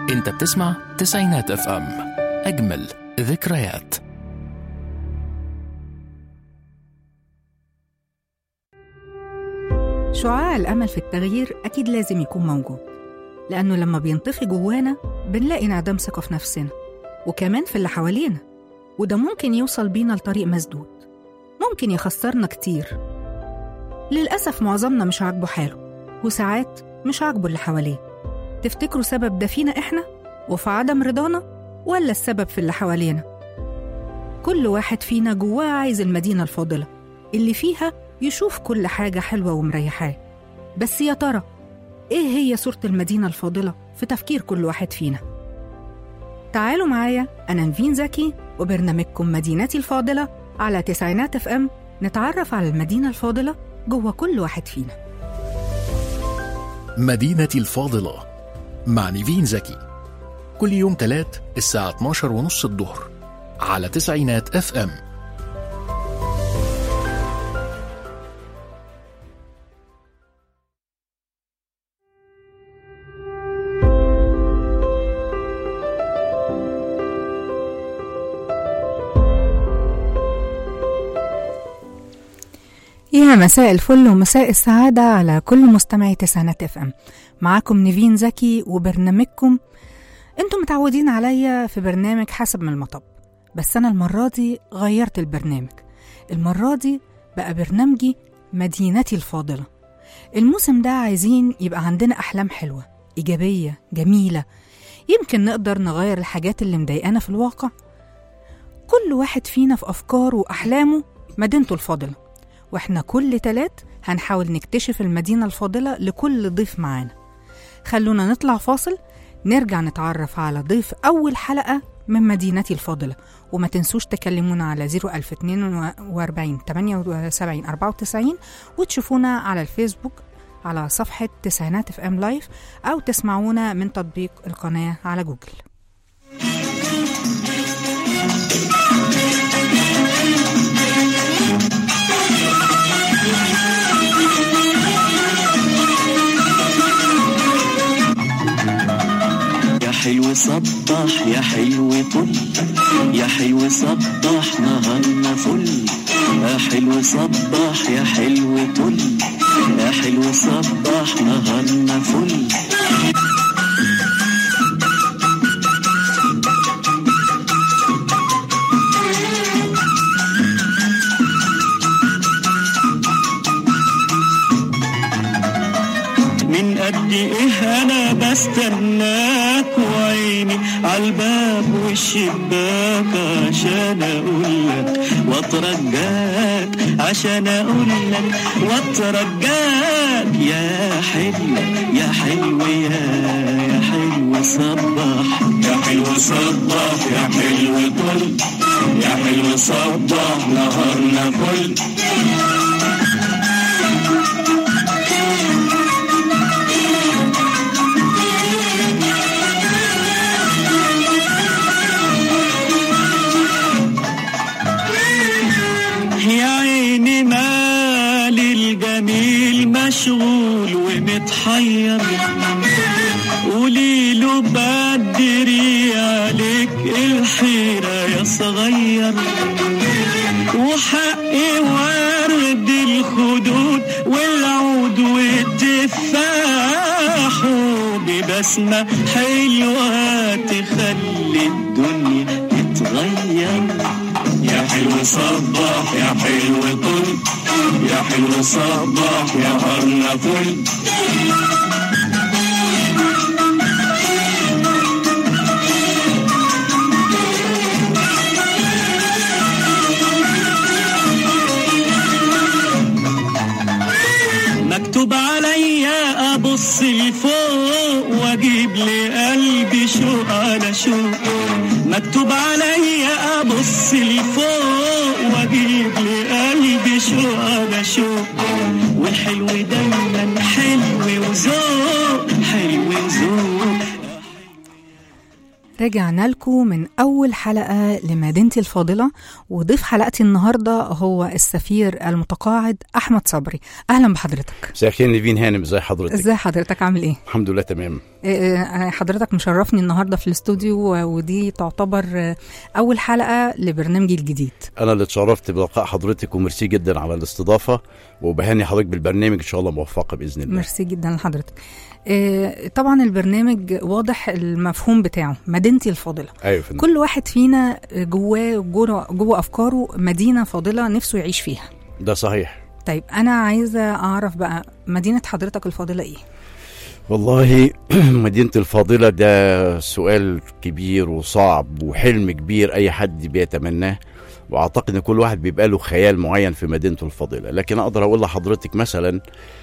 انت بتسمع تسعينات اف ام اجمل ذكريات شعاع الأمل في التغيير أكيد لازم يكون موجود لأنه لما بينطفي جوانا بنلاقي انعدام ثقة في نفسنا وكمان في اللي حوالينا وده ممكن يوصل بينا لطريق مسدود ممكن يخسرنا كتير للأسف معظمنا مش عاجبه حاله وساعات مش عاجبه اللي حواليه تفتكروا سبب ده فينا إحنا وفي عدم رضانا ولا السبب في اللي حوالينا كل واحد فينا جواه عايز المدينة الفاضلة اللي فيها يشوف كل حاجة حلوة ومريحاه بس يا ترى إيه هي صورة المدينة الفاضلة في تفكير كل واحد فينا تعالوا معايا أنا نفين زكي وبرنامجكم مدينتي الفاضلة على تسعينات اف ام نتعرف على المدينة الفاضلة جوه كل واحد فينا مدينتي الفاضلة مع نيفين زكي كل يوم تلات الساعة 12 ونص الظهر على تسعينات اف ام يا مساء الفل ومساء السعادة على كل مستمعي تسعينات اف ام معاكم نيفين زكي وبرنامجكم انتم متعودين عليا في برنامج حسب من المطب بس انا المرة دي غيرت البرنامج المرة دي بقى برنامجي مدينتي الفاضلة الموسم ده عايزين يبقى عندنا أحلام حلوة إيجابية جميلة يمكن نقدر نغير الحاجات اللي مضايقانا في الواقع كل واحد فينا في أفكاره وأحلامه مدينته الفاضلة واحنا كل تلات هنحاول نكتشف المدينة الفاضلة لكل ضيف معانا خلونا نطلع فاصل نرجع نتعرف على ضيف أول حلقة من مدينتي الفاضلة وما تنسوش تكلمونا على 01042 78 94 وتشوفونا على الفيسبوك على صفحة تسعينات اف ام لايف أو تسمعونا من تطبيق القناة على جوجل يا حلو صبح يا حلو طل يا حلو صبح نهارنا فل يا حلو صبح يا حلو طل يا حلو صبح نهارنا فل من قد ايه انا بستناك وعيني عالباب والشباك عشان اقولك واترجاك عشان اقولك واترجاك يا حلو يا حلو يا يا حلو صبح يا حلو صبح يا حلو طل يا حلو صبح نهارنا فل يا عيني مال الجميل مشغول ومتحير قولي له بدري عليك الحيرة يا صغير وحقي ورد الخدود والعود والتفاح ببسمة حلوة تخلي الدنيا تتغير يا حلو صبح يا حلو طل يا حلو صبح يا هرنا فل مكتوب عليا ابص لفوق واجيب لقلبي شوق على شوق مكتوب عليا ابص لفوق واجيب لقلبي شوق على شوق والحلو دايما حلو وذوق حلو وذوق رجعنا لكم من أول حلقة لمدينتي الفاضلة وضيف حلقتي النهاردة هو السفير المتقاعد أحمد صبري أهلا بحضرتك مساء الخير نيفين هانم ازي حضرتك ازاي حضرتك عامل ايه؟ الحمد لله تمام آه، حضرتك مشرفني النهارده في الاستوديو و- ودي تعتبر آه، اول حلقه لبرنامجي الجديد انا اللي اتشرفت بلقاء حضرتك وميرسي جدا على الاستضافه وبهني حضرتك بالبرنامج ان شاء الله موفقه باذن الله ميرسي جدا لحضرتك آه، طبعا البرنامج واضح المفهوم بتاعه مدينتي الفاضله ايوه يا فندم كل واحد فينا جواه جوه, جوه افكاره مدينه فاضله نفسه يعيش فيها ده صحيح طيب انا عايزه اعرف بقى مدينه حضرتك الفاضله ايه والله مدينه الفاضله ده سؤال كبير وصعب وحلم كبير اي حد بيتمناه واعتقد ان كل واحد بيبقى له خيال معين في مدينته الفاضله لكن اقدر اقول لحضرتك مثلا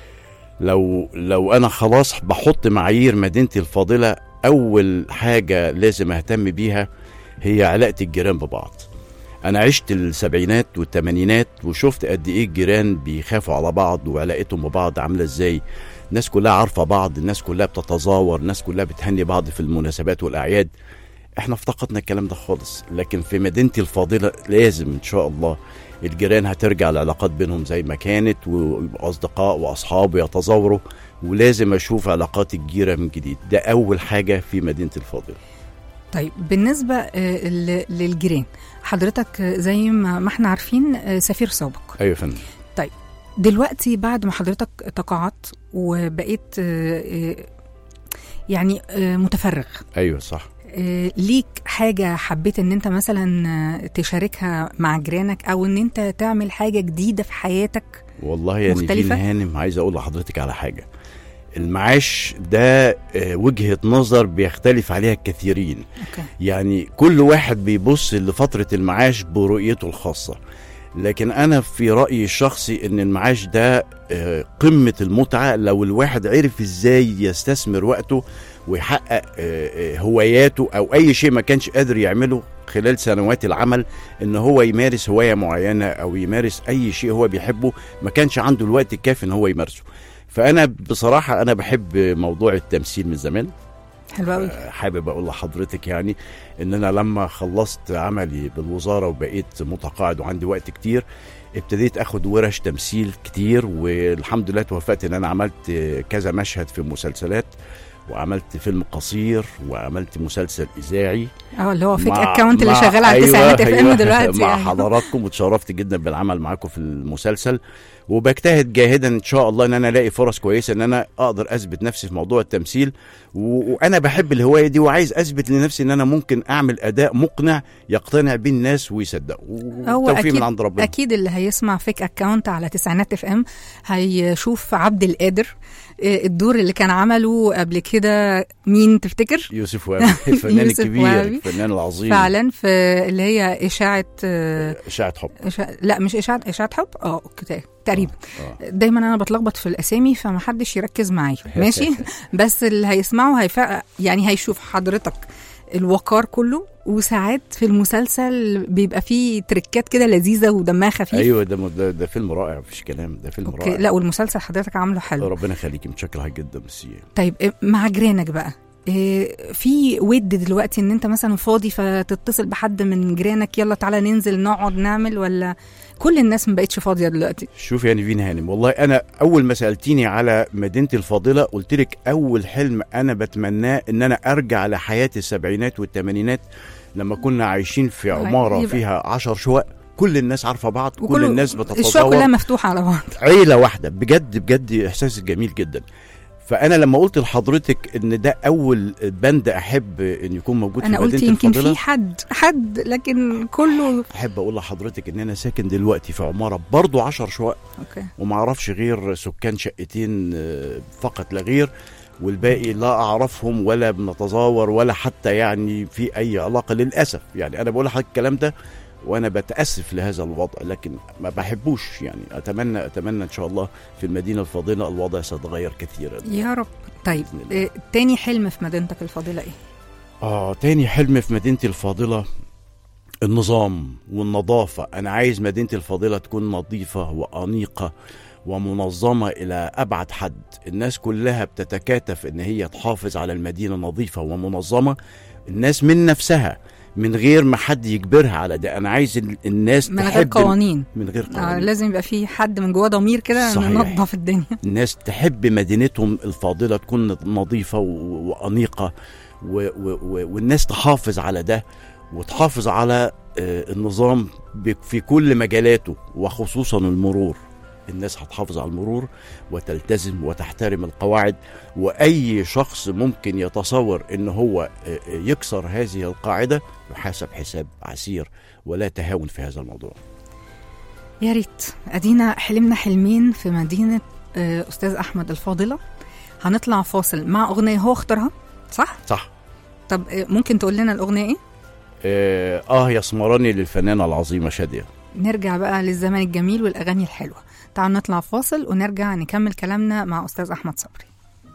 لو لو انا خلاص بحط معايير مدينتي الفاضله اول حاجه لازم اهتم بيها هي علاقه الجيران ببعض انا عشت السبعينات والثمانينات وشفت قد ايه الجيران بيخافوا على بعض وعلاقتهم ببعض عامله ازاي الناس كلها عارفه بعض الناس كلها بتتزاور الناس كلها بتهني بعض في المناسبات والاعياد احنا افتقدنا الكلام ده خالص لكن في مدينتي الفاضله لازم ان شاء الله الجيران هترجع العلاقات بينهم زي ما كانت ويبقوا اصدقاء واصحاب ويتزاوروا ولازم اشوف علاقات الجيره من جديد ده اول حاجه في مدينتي الفاضله طيب بالنسبه آه، ل- للجيران حضرتك آه، زي ما ما احنا عارفين آه، سفير سابق ايوه يا فندم دلوقتي بعد ما حضرتك تقاعدت وبقيت آه، آه، يعني آه، متفرغ ايوه صح آه، ليك حاجة حبيت ان انت مثلا آه، تشاركها مع جيرانك او ان انت تعمل حاجة جديدة في حياتك والله يا نيفين مختلفة؟ هانم عايز اقول لحضرتك على حاجه المعاش ده آه، وجهه نظر بيختلف عليها الكثيرين اوكي يعني كل واحد بيبص لفترة المعاش برؤيته الخاصة لكن أنا في رأيي الشخصي إن المعاش ده آه، قمة المتعة لو الواحد عرف إزاي يستثمر وقته ويحقق آه، آه، هواياته أو أي شيء ما كانش قادر يعمله خلال سنوات العمل إن هو يمارس هواية معينة أو يمارس أي شيء هو بيحبه ما كانش عنده الوقت الكافي إن هو يمارسه فأنا بصراحة أنا بحب موضوع التمثيل من زمان حلو قوي حابب اقول لحضرتك يعني ان انا لما خلصت عملي بالوزاره وبقيت متقاعد وعندي وقت كتير ابتديت اخد ورش تمثيل كتير والحمد لله توفقت ان انا عملت كذا مشهد في مسلسلات وعملت فيلم قصير وعملت مسلسل اذاعي اه اللي هو فيك مع- اكونت اللي مع- شغال على أيوة، التسعينات اف ام أيوة، دلوقتي مع يعني. حضراتكم وتشرفت جدا بالعمل معاكم في المسلسل وبجتهد جاهدا ان شاء الله ان انا الاقي فرص كويسه ان انا اقدر اثبت نفسي في موضوع التمثيل و... وانا بحب الهوايه دي وعايز اثبت لنفسي ان انا ممكن اعمل اداء مقنع يقتنع بيه الناس ويصدقوا هو والتوفيق أكيد من عند ربنا اكيد اللي هيسمع فيك اكونت على تسعينات اف ام هيشوف عبد القادر آه، الدور اللي كان عمله قبل كده مين تفتكر يوسف وهبي الفنان يوسف الكبير وهبي. الفنان العظيم فعلا في اللي هي اشاعه آه، اشاعه حب إشاعة لا مش اشاعه اشاعه حب اه أوكي، تقريبا آه. دايما انا بتلخبط في الاسامي فمحدش يركز معايا ماشي بس اللي هيسمعه هيفق يعني هيشوف حضرتك الوقار كله وساعات في المسلسل بيبقى فيه تريكات كده لذيذه ودمها خفيف ايوه ده, ده ده فيلم رائع مفيش كلام ده فيلم اوكي رائع لا والمسلسل حضرتك عامله حلو ربنا يخليكي متشكر جدا ميرسي طيب إيه، مع جيرانك بقى إيه، في ود دلوقتي ان انت مثلا فاضي فتتصل بحد من جيرانك يلا تعالى ننزل نقعد نعمل ولا كل الناس ما بقتش فاضيه دلوقتي شوف يا نيفين هانم والله انا اول ما سالتيني على مدينتي الفاضله قلت لك اول حلم انا بتمناه ان انا ارجع لحياه السبعينات والثمانينات لما كنا عايشين في آه، عماره يبقى- فيها عشر شقق كل الناس عارفه بعض كل وكله- الناس الشقق كلها بتتزاور مفتوحه على بعض عيله واحده بجد بجد احساس جميل جدا فانا لما قلت لحضرتك ان ده اول بند احب ان يكون موجود انا في قلت مدينتي يمكن الفاضله في حد حد لكن كله احب اقول لحضرتك ان انا ساكن دلوقتي في عماره برضو عشر شقق اوكي وما اعرفش غير سكان شقتين آه، فقط لا غير والباقي لا اعرفهم ولا بنتزاور ولا حتى يعني في اي علاقه للاسف يعني انا بقول لحضرتك الكلام ده وانا بتاسف لهذا الوضع لكن ما بحبوش يعني اتمنى اتمنى ان شاء الله في المدينه الفاضله الوضع سيتغير كثيرا يا رب طيب بإذن الله. إيه، تاني حلم في مدينتك الفاضله ايه اه تاني حلم في مدينتي الفاضله النظام والنظافه انا عايز مدينتي الفاضله تكون نظيفه وانيقه ومنظمة إلى أبعد حد الناس كلها بتتكاتف إن هي تحافظ على المدينة نظيفة ومنظمة الناس من نفسها من غير ما حد يجبرها على ده أنا عايز ال- الناس من غير تحب قوانين من غير آه قوانين لازم يبقى في حد من جواه ضمير كده صحيح. ننظف الدنيا الناس تحب مدينتهم الفاضلة تكون نظيفة و- وأنيقة و و و والناس تحافظ على ده وتحافظ على آه، النظام ب- في كل مجالاته وخصوصا المرور الناس هتحافظ على المرور وتلتزم وتحترم القواعد واي شخص ممكن يتصور ان هو آه، آه، يكسر هذه القاعده يحاسب حساب عسير ولا تهاون في هذا الموضوع يا ريت ادينا حلمنا حلمين في مدينه آه، استاذ احمد الفاضله هنطلع فاصل مع اغنيه هو اختارها صح صح طب آه، ممكن تقول لنا الاغنيه ايه اه, آه يا اسمراني للفنانه العظيمه شاديه نرجع بقى للزمن الجميل والاغاني الحلوه تعالوا نطلع فاصل ونرجع نكمل كلامنا مع استاذ احمد صبري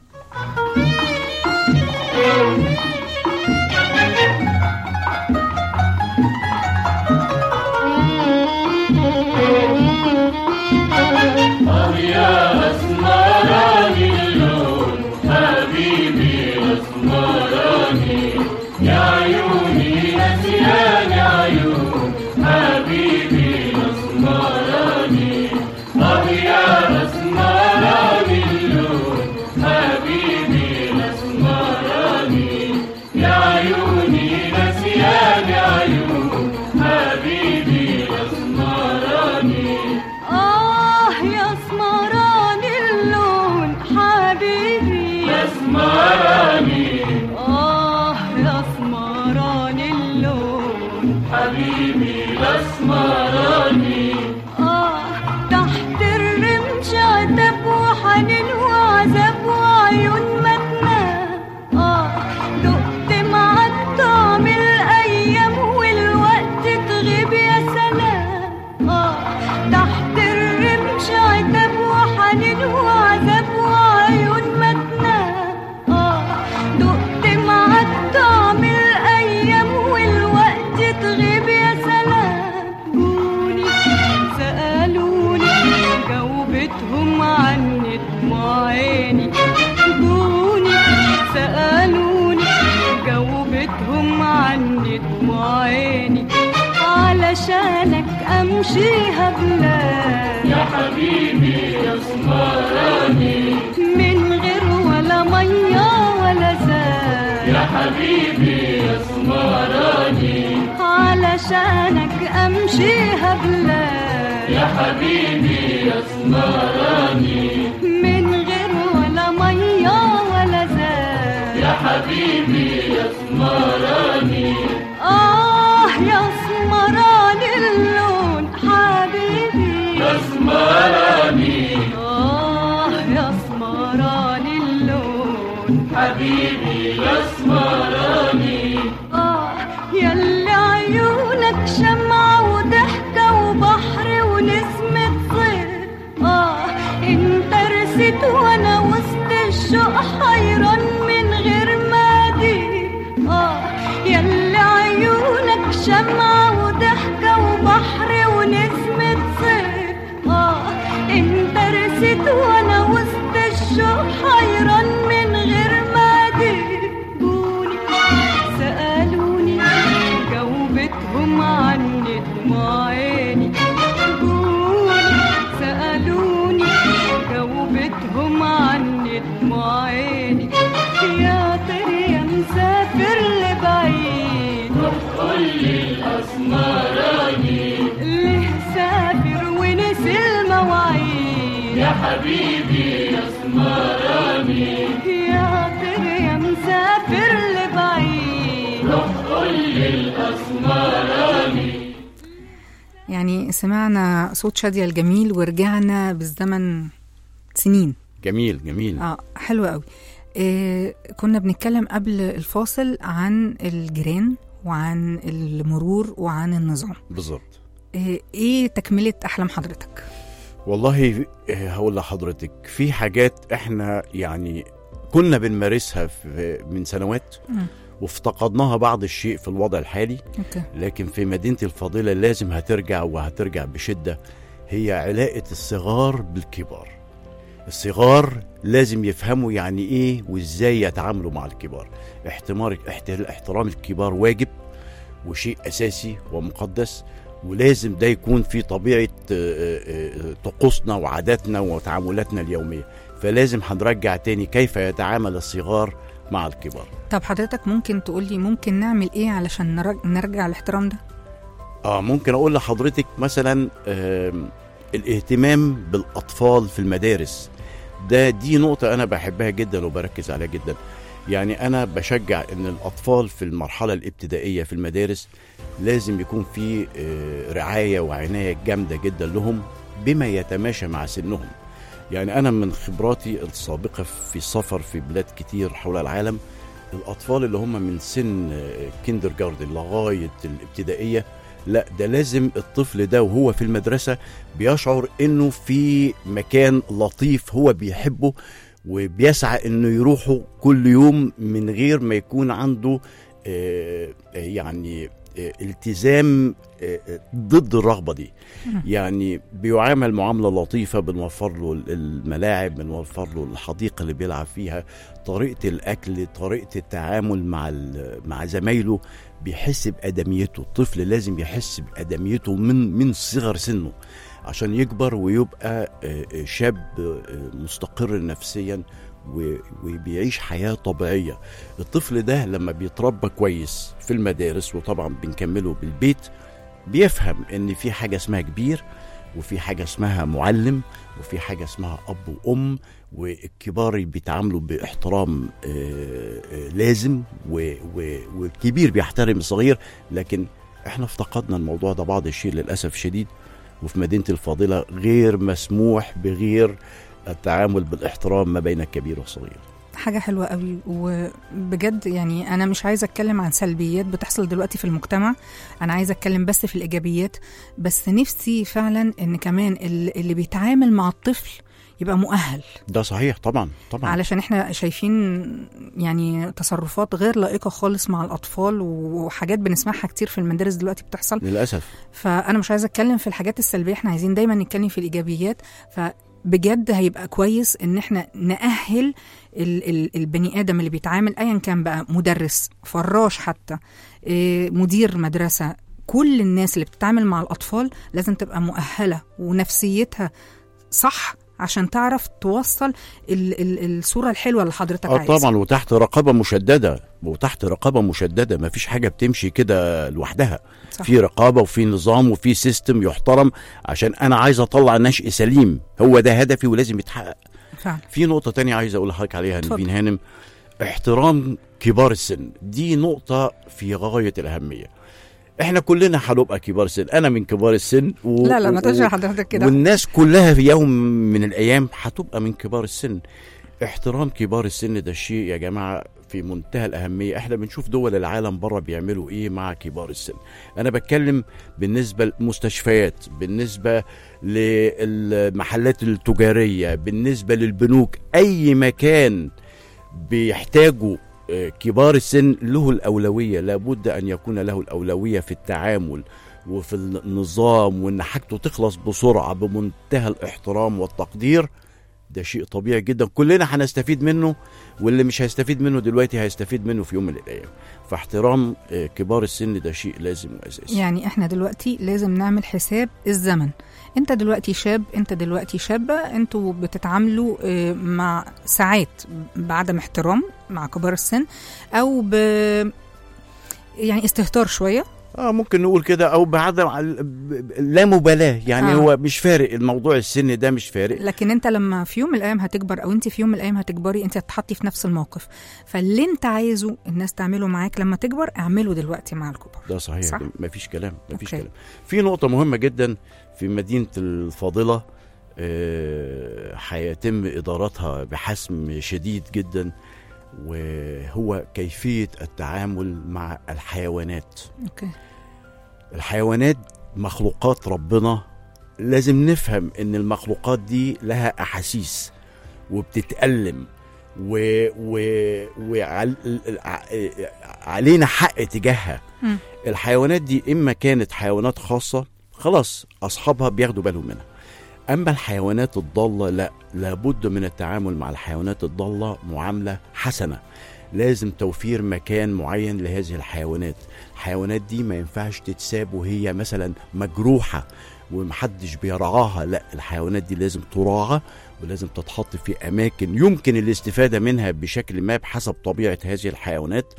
آه يا اسمران اللون حبيبي يا اسمراني آه يا اسمران اللون حبيبي الاسمراني آه تحت الرمش عتب وحنين وعذاب وعيون ما تنام آه دقت معاك طعم الأيام والوقت تغيب يا سلام آه تحت الرمش عتاب وحنين وعذاب وعيون ما تنام آه دقت معاك طعم الأيام والوقت تغيب يا سلام جوني سألوني جاوبتهم عني دموع عيني جوني سألوني جاوبتهم عني دموع عيني علشانك أمشيها بلاد يا حبيبي يا اسمراني من غير ولا مية ولا زاد يا حبيبي يا اسمراني علشانك أمشيها بلاد يا حبيبي يا اسمراني من غير ولا مية ولا زاد يا حبيبي يا اسمراني آه يا اسمراني اللون حبيبي يا اسمراني آه يا اسمراني اللون حبيبي يا اسمراني آه ياللي عيونك شمعة وضحكة وبحر ونسمة صيف آه انت رسيت وانا وسط الشوق حيران من غير ما أدير اه ياللي عيونك شمعة وضحكة وبحر ونسمة صيف اه انت رسيت وانا وسط الشوق حيران من غير ما أدير جوني سألوني جاوبتهم عني دموع عيني جوني سألوني جاوبتهم عني دموع عيني يا طير يا مسافر لبعيد قولي الأسمراني ليه سافر ونسي المواعيد يا حبيبي يا اسمراني يا طير يا مسافر لبعيد قولي الأسمراني يعني سمعنا صوت شادية الجميل ورجعنا بالزمن سنين جميل جميل اه حلو قوي إيه كنا بنتكلم قبل الفاصل عن الجيران وعن المرور وعن النظام بالظبط إيه, ايه تكملة احلام حضرتك والله آه، هقول لحضرتك في حاجات احنا يعني كنا بنمارسها في من سنوات مم. وافتقدناها بعض الشيء في الوضع الحالي اوكي لكن في مدينة الفاضلة لازم هترجع وهترجع بشدة هي علاقه الصغار بالكبار الصغار لازم يفهموا يعني ايه وازاي يتعاملوا مع الكبار احتمار احت- احترام الكبار واجب وشيء اساسي ومقدس ولازم ده يكون في طبيعه آه، آه، طقوسنا وعاداتنا وتعاملاتنا اليوميه فلازم هنرجع تاني كيف يتعامل الصغار مع الكبار طب حضرتك ممكن تقولي ممكن نعمل ايه علشان نرج- نرجع الاحترام ده اه ممكن اقول لحضرتك مثلا آم، الاهتمام بالاطفال في المدارس ده دي نقطة أنا بحبها جدا وبركز عليها جدا يعني أنا بشجع إن الأطفال في المرحلة الابتدائية في المدارس لازم يكون في آه، رعاية وعناية جامدة جدا لهم بما يتماشى مع سنهم يعني أنا من خبراتي السابقة في السفر في بلاد كتير حول العالم الأطفال اللي هم من سن كيندر جاردن لغاية الابتدائية لا ده لازم الطفل ده وهو في المدرسة بيشعر انه في مكان لطيف هو بيحبه وبيسعى انه يروحه كل يوم من غير ما يكون عنده آه، آه، يعني آه، التزام آه، آه، ضد الرغبة دي يعني بيعامل معاملة لطيفة بنوفر له الملاعب بنوفر له الحديقة اللي بيلعب فيها طريقة الأكل طريقة التعامل مع ال- مع زمايله بيحس بأدميته الطفل لازم يحس بأدميته من من صغر سنه عشان يكبر ويبقى آه، آه، شاب آه، مستقر نفسيا و- وبيعيش حياة طبيعية الطفل ده لما بيتربى كويس في المدارس وطبعا بنكمله بالبيت بيفهم ان في حاجة اسمها كبير وفي حاجة اسمها معلم وفي حاجة اسمها أب وأم والكبار بيتعاملوا باحترام آه، آه، لازم و- و- والكبير بيحترم الصغير لكن احنا افتقدنا الموضوع ده بعض الشيء للأسف الشديد وفي مدينة الفاضلة غير مسموح بغير التعامل بالاحترام ما بين الكبير والصغير حاجة حلوة قوي وبجد يعني أنا مش عايزة أتكلم عن سلبيات بتحصل دلوقتي في المجتمع أنا عايزة أتكلم بس في الإيجابيات بس نفسي فعلا إن كمان ال- اللي بيتعامل مع الطفل يبقى مؤهل ده صحيح طبعا طبعا علشان احنا شايفين يعني تصرفات غير لائقة خالص مع الأطفال وحاجات بنسمعها كتير في المدارس دلوقتي بتحصل للأسف فانا مش عايزه اتكلم في الحاجات السلبيه احنا عايزين دايما نتكلم في الايجابيات فبجد هيبقى كويس ان احنا نأهل ال ال البني ادم اللي بيتعامل ايا كان بقى مدرس فراش حتى إيه، مدير مدرسه كل الناس اللي بتتعامل مع الاطفال لازم تبقى مؤهله ونفسيتها صح عشان تعرف توصل ال ال الصوره الحلوه اللي حضرتك اه عايزها طبعا وتحت رقابة مشددة وتحت رقابة مشددة ما فيش حاجة بتمشي كده لوحدها صح. في رقابة وفي نظام وفي سيستم يحترم عشان أنا عايز أطلع نشء سليم هو ده هدفي ولازم يتحقق فعلا في نقطة تانية عايز أقول لحضرتك عليها اتفضل. نبين هانم احترام كبار السن دي نقطة في غاية الأهمية احنا كلنا هنبقى كبار السن انا من كبار السن و... لا لا ما تقولش و- لحضرتك كده والناس كلها في يوم من الايام هتبقى من كبار السن احترام كبار السن ده شيء يا جماعه في منتهى الاهميه احنا بنشوف دول العالم بره بيعملوا ايه مع كبار السن انا بتكلم بالنسبه للمستشفيات بالنسبه للمحلات التجاريه بالنسبه للبنوك اي مكان بيحتاجوا آه، كبار السن له الأولوية لابد أن يكون له الأولوية في التعامل وفي النظام وأن حاجته تخلص بسرعة بمنتهى الاحترام والتقدير ده شيء طبيعي جدا كلنا هنستفيد منه واللي مش هيستفيد منه دلوقتي هيستفيد منه في يوم من الأيام فاحترام آه، كبار السن ده شيء لازم وأساسي يعني احنا دلوقتي لازم نعمل حساب الزمن انت دلوقتي شاب انت دلوقتي شابة انتوا بتتعاملوا اه، مع ساعات بعدم احترام مع كبار السن او ب يعني استهتار شوية اه ممكن نقول كده او بعدم ال- ب- لا مبالاه يعني آه. آه. هو مش فارق الموضوع السن ده مش فارق لكن انت لما في يوم من الايام هتكبر او انت في يوم من الايام هتكبري انت هتتحطي في نفس الموقف فاللي انت عايزه الناس تعمله معاك لما تكبر اعمله دلوقتي مع الكبار ده صحيح صح؟ صح؟ مفيش كلام مفيش أوكي. كلام في نقطة مهمة جدا في مدينة الفاضلة آه، هيتم إدارتها بحسم شديد جدا وهو كيفية التعامل مع الحيوانات اوكي الحيوانات مخلوقات ربنا لازم نفهم ان المخلوقات دي لها احاسيس وبتتألم و و وعل... ع- علينا حق تجاهها مم. الحيوانات دي اما كانت حيوانات خاصه خلاص اصحابها بياخدوا بالهم منها اما الحيوانات الضاله لا لابد من التعامل مع الحيوانات الضاله معامله حسنه لازم توفير مكان معين لهذه الحيوانات الحيوانات دي ما ينفعش تتساب وهي مثلا مجروحه ومحدش بيرعاها لا الحيوانات دي لازم تراعى ولازم تتحط في اماكن يمكن الاستفاده منها بشكل ما بحسب طبيعه هذه الحيوانات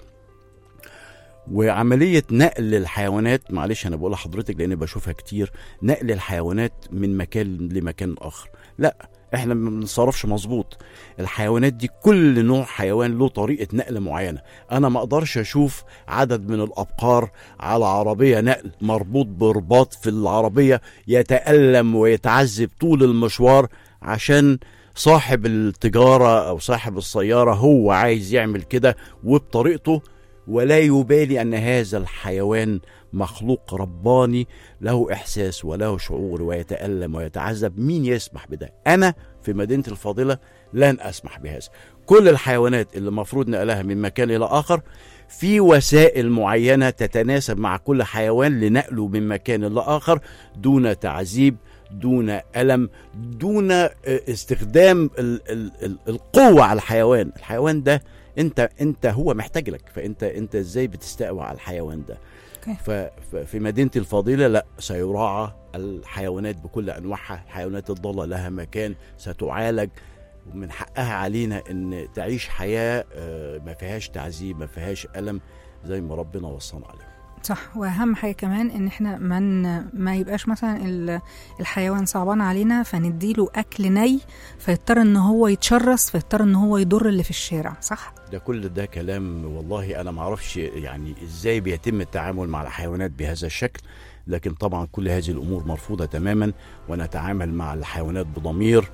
وعمليه نقل الحيوانات معلش انا بقول لحضرتك لان بشوفها كتير نقل الحيوانات من مكان لمكان اخر لا احنا ما بنتصرفش مظبوط الحيوانات دي كل نوع حيوان له طريقه نقل معينه انا ما اقدرش اشوف عدد من الابقار على عربيه نقل مربوط برباط في العربيه يتالم ويتعذب طول المشوار عشان صاحب التجاره او صاحب السياره هو عايز يعمل كده وبطريقته ولا يبالي ان هذا الحيوان مخلوق رباني له احساس وله شعور ويتالم ويتعذب مين يسمح بده انا في مدينه الفاضله لن اسمح بهذا كل الحيوانات اللي المفروض نقلها من مكان الى اخر في وسائل معينه تتناسب مع كل حيوان لنقله من مكان لاخر دون تعذيب دون الم دون آه، استخدام ال- ال- ال- القوه على الحيوان الحيوان ده انت انت هو محتاج لك فانت انت ازاي بتستقوى على الحيوان ده أوكي. ف- ففي مدينه الفضيله لا سيراعى الحيوانات بكل انواعها الحيوانات الضاله لها مكان ستعالج ومن حقها علينا ان تعيش حياه آه، ما فيهاش تعذيب ما فيهاش الم زي ما ربنا وصانا عليه صح واهم حاجه كمان ان احنا من ما يبقاش مثلا ال- الحيوان صعبان علينا فنديله اكل ني فيضطر ان هو يتشرس فيضطر ان هو يضر اللي في الشارع صح ده كل ده كلام والله انا ما اعرفش يعني ازاي بيتم التعامل مع الحيوانات بهذا الشكل لكن طبعا كل هذه الامور مرفوضه تماما ونتعامل مع الحيوانات بضمير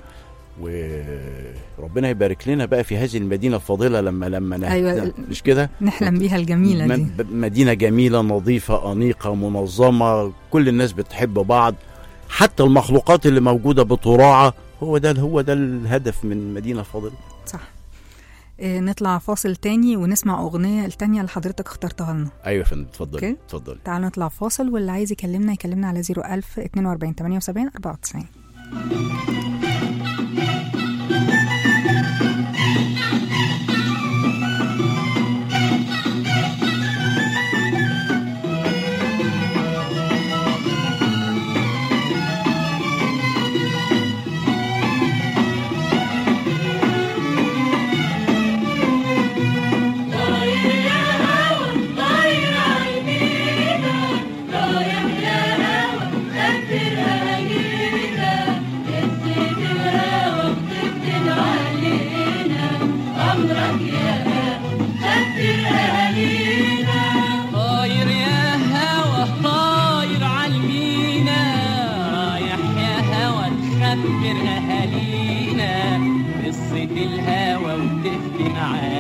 وربنا يبارك لنا بقى في هذه المدينه الفاضله لما لما نهت- أيوة. مش كده نحلم بيها الجميله دي م- مدينه جميله نظيفه انيقه منظمه كل الناس بتحب بعض حتى المخلوقات اللي موجوده بتراعى هو ده هو ده الهدف من مدينه فاضله صح إيه نطلع فاصل تاني ونسمع أغنية التانية اللي حضرتك اخترتها لنا ايوه يا فندم اتفضلي أوكي. اتفضلي تعالوا نطلع فاصل واللي عايز يكلمنا يكلمنا على 01000 42 78 94 طاير يا هوا طاير عالمينا رايح يا هوا تخبر اهالينا قصة الهوا وتفتن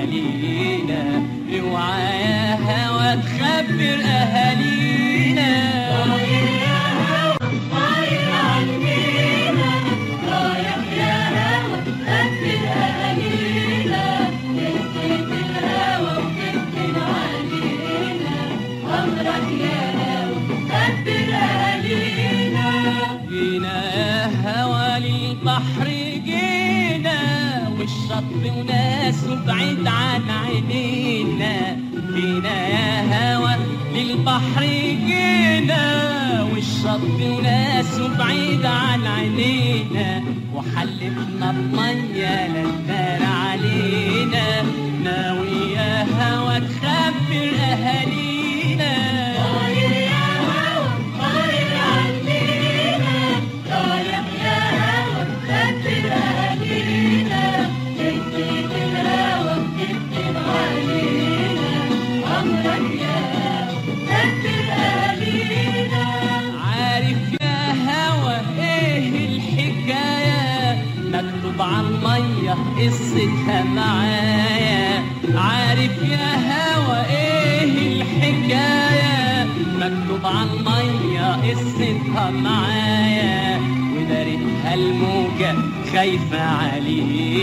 علينا اوعى يا هوا تخبر اهالينا طاير يا هوا طاير عالمينا رايح يا هوا تخبر اهالينا قصة الهوا وتفتن علينا أمرك يا هوا كبر أهالينا جينا يا هوا للبحر جينا والشط وناسه بعيد عن عينينا جينا يا هوا للبحر جينا والشط وناسه بعيد عن عينينا وحلفنا بمية للنار علينا ناوي يا هوا تخبر أهالينا طاير يا هوا طاير علينا طاير يا هوا تخبر أهالينا تكتب الهوا بتكتب علينا أمرك يا هوا تخبر أهالينا عارف يا هوا ايه الحكاية مكتوب على المية قصتها معايا عارف يا هوا ايه الحكاية مكتوب على المية قصتها معايا ودارتها الموجة خايفة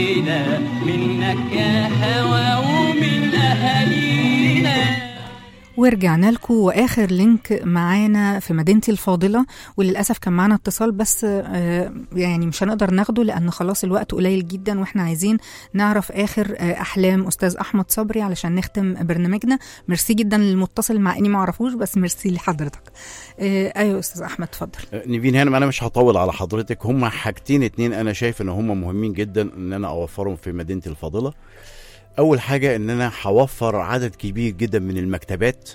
علينا منك يا هوا ومن أهالينا ورجعنا لكم واخر لينك معانا في مدينتي الفاضله وللاسف كان معانا اتصال بس آه، يعني مش هنقدر ناخده لان خلاص الوقت قليل جدا واحنا عايزين نعرف اخر آه، احلام استاذ احمد صبري علشان نختم برنامجنا ميرسي جدا للمتصل مع اني ما اعرفوش بس ميرسي لحضرتك آه، ايوه استاذ احمد اتفضل نيفين هانم انا مش هطول على حضرتك هم حاجتين اتنين انا شايف ان هم مهمين جدا ان انا اوفرهم في مدينتي الفاضله اول حاجه ان انا هوفر عدد كبير جدا من المكتبات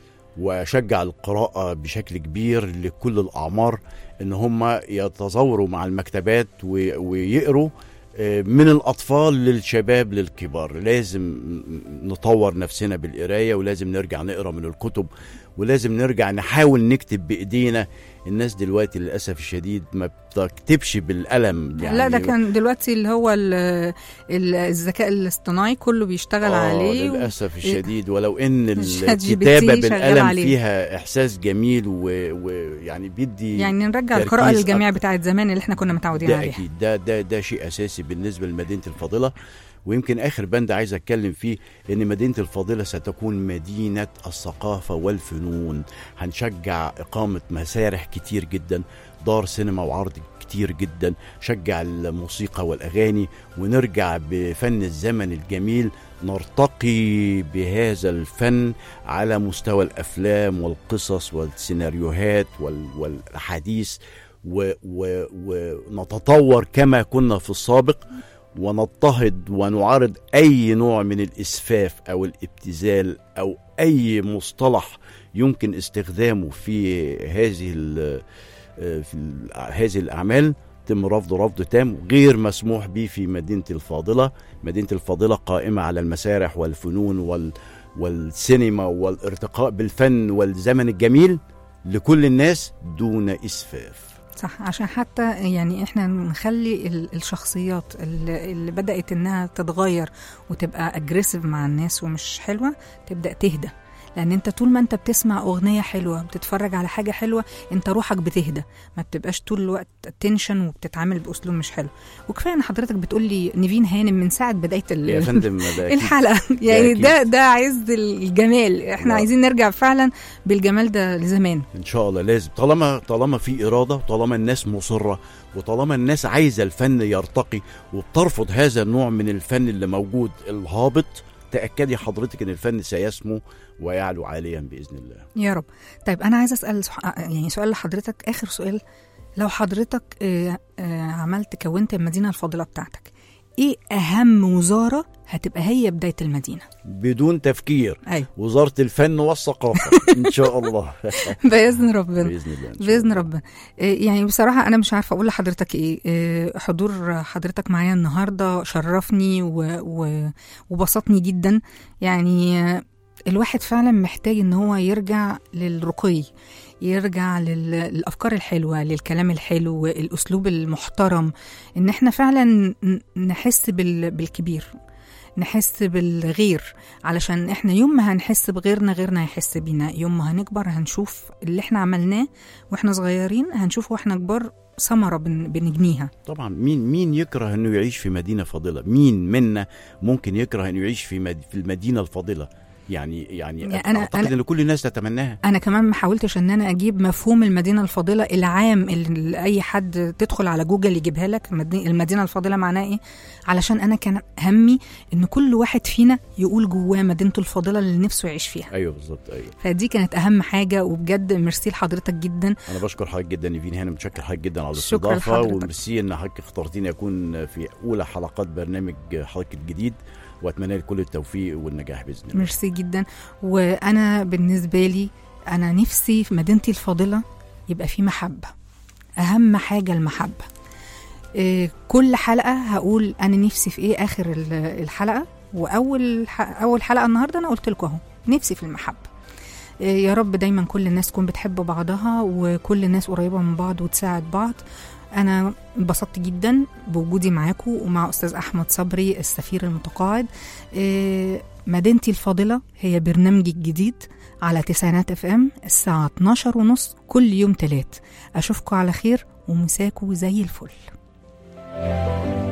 واشجع القراءه بشكل كبير لكل الاعمار ان هم يتزاوروا مع المكتبات و- ويقروا آه، من الاطفال للشباب للكبار لازم نطور نفسنا بالقرايه ولازم نرجع نقرا من الكتب ولازم نرجع نحاول نكتب بايدينا الناس دلوقتي للاسف الشديد ما بتكتبش بالقلم يعني لا ده كان دلوقتي اللي هو ال- ال- الذكاء الاصطناعي كله بيشتغل آه عليه و- للاسف الشديد ولو ان شات جي بي تي الكتابه شغال بالقلم عليه. فيها احساس جميل ويعني و... يعني بيدي يعني نرجع تركيز القراءة للجميع أكتر. بتاعت زمان اللي احنا كنا متعودين ده عليها اكيد ده ده ده شيء اساسي بالنسبه لمدينه الفاضله ويمكن اخر بند عايز اتكلم فيه ان مدينه الفاضله ستكون مدينه الثقافه والفنون هنشجع اقامه مسارح كتير جدا دار سينما وعرض كتير جدا شجع الموسيقى والاغاني ونرجع بفن الزمن الجميل نرتقي بهذا الفن على مستوى الافلام والقصص والسيناريوهات وال- والاحاديث و- و- ونتطور كما كنا في السابق ونضطهد ونعارض اي نوع من الاسفاف او الابتذال او اي مصطلح يمكن استخدامه في هذه ال- في ال- هذه الاعمال تم رفضه رفض تام غير مسموح به في مدينه الفاضله مدينه الفاضله قائمه على المسارح والفنون وال والسينما والارتقاء بالفن والزمن الجميل لكل الناس دون اسفاف صح عشان حتى يعني احنا نخلي ال- الشخصيات اللي, اللي بدأت انها تتغير وتبقى اجريسيف مع الناس ومش حلوة تبدأ تهدى لان انت طول ما انت بتسمع اغنية حلوة بتتفرج على حاجة حلوة انت روحك بتهدى ما بتبقاش طول الوقت تنشن وبتتعامل باسلوب مش حلو وكفايه ان حضرتك بتقول لي نيفين هانم من ساعه بدايه ال- يا فندم ده أكيد. الحلقه يعني أكيد. ده ده عز الجمال احنا الله. عايزين نرجع فعلا بالجمال ده لزمان ان شاء الله لازم طالما طالما في اراده وطالما الناس مصره وطالما الناس عايزه الفن يرتقي وبترفض هذا النوع من الفن اللي موجود الهابط تاكدي حضرتك ان الفن سيسمو ويعلو عاليا باذن الله يا رب طيب انا عايزه اسال سح- يعني سؤال لحضرتك اخر سؤال لو حضرتك آه، آه، عملت كونت المدينه الفاضله بتاعتك ايه اهم وزاره هتبقى هي بدايه المدينه بدون تفكير ايوه وزاره الفن والثقافه ان شاء الله باذن ربنا باذن الله إن شاء باذن الله. ربنا إيه يعني بصراحه انا مش عارفه اقول لحضرتك ايه إيه، حضور حضرتك معايا النهارده شرفني و... و... وبسطني جدا يعني آه، الواحد فعلا محتاج ان هو يرجع للرقي يرجع لل- للافكار الحلوه للكلام الحلو الاسلوب المحترم ان احنا فعلا ن- نحس بال... بالكبير نحس بالغير علشان احنا يوم ما هنحس بغيرنا غيرنا هيحس بينا يوم ما هنكبر هنشوف اللي احنا عملناه واحنا صغيرين هنشوف واحنا كبار ثمرة بن- بنجنيها طبعا مين مين يكره انه يعيش في مدينه فاضله مين منا ممكن يكره انه يعيش في مد... في المدينه الفاضله يعني يعني, يعني أنا- اعتقد أنا- ان كل الناس تتمناها انا كمان ما حاولتش ان انا اجيب مفهوم المدينه الفاضله العام اللي اي حد تدخل على جوجل يجيبها لك المدي- المدينه الفاضله معناها ايه علشان انا كان همي ان كل واحد فينا يقول جواه مدينته الفاضله اللي نفسه يعيش فيها ايوه بالظبط ايوه فدي كانت اهم حاجه وبجد ميرسي لحضرتك جدا انا بشكر حضرتك جدا نيفين هانم متشكر حضرتك جدا على شكرا الاستضافه لحضرتك. وميرسي ان حضرتك اخترتيني اكون في اولى حلقات برنامج حضرتك الجديد واتمنى لك كل التوفيق والنجاح باذن الله ميرسي جدا وانا بالنسبه لي انا نفسي في مدينتي الفاضله يبقى في محبه اهم حاجه المحبه إيه، كل حلقه هقول انا نفسي في ايه اخر ال- الحلقه واول ح- اول حلقه النهارده انا قلت لكم اهو نفسي في المحبه إيه، يا رب دايما كل الناس تكون بتحب بعضها وكل الناس قريبه من بعض وتساعد بعض انا انبسطت جدا بوجودي معاكم ومع استاذ احمد صبري السفير المتقاعد إيه، مدينتي الفاضله هي برنامجي الجديد على تسعينات اف ام الساعه 12 ونص كل يوم تلات اشوفكم على خير ومساكوا زي الفل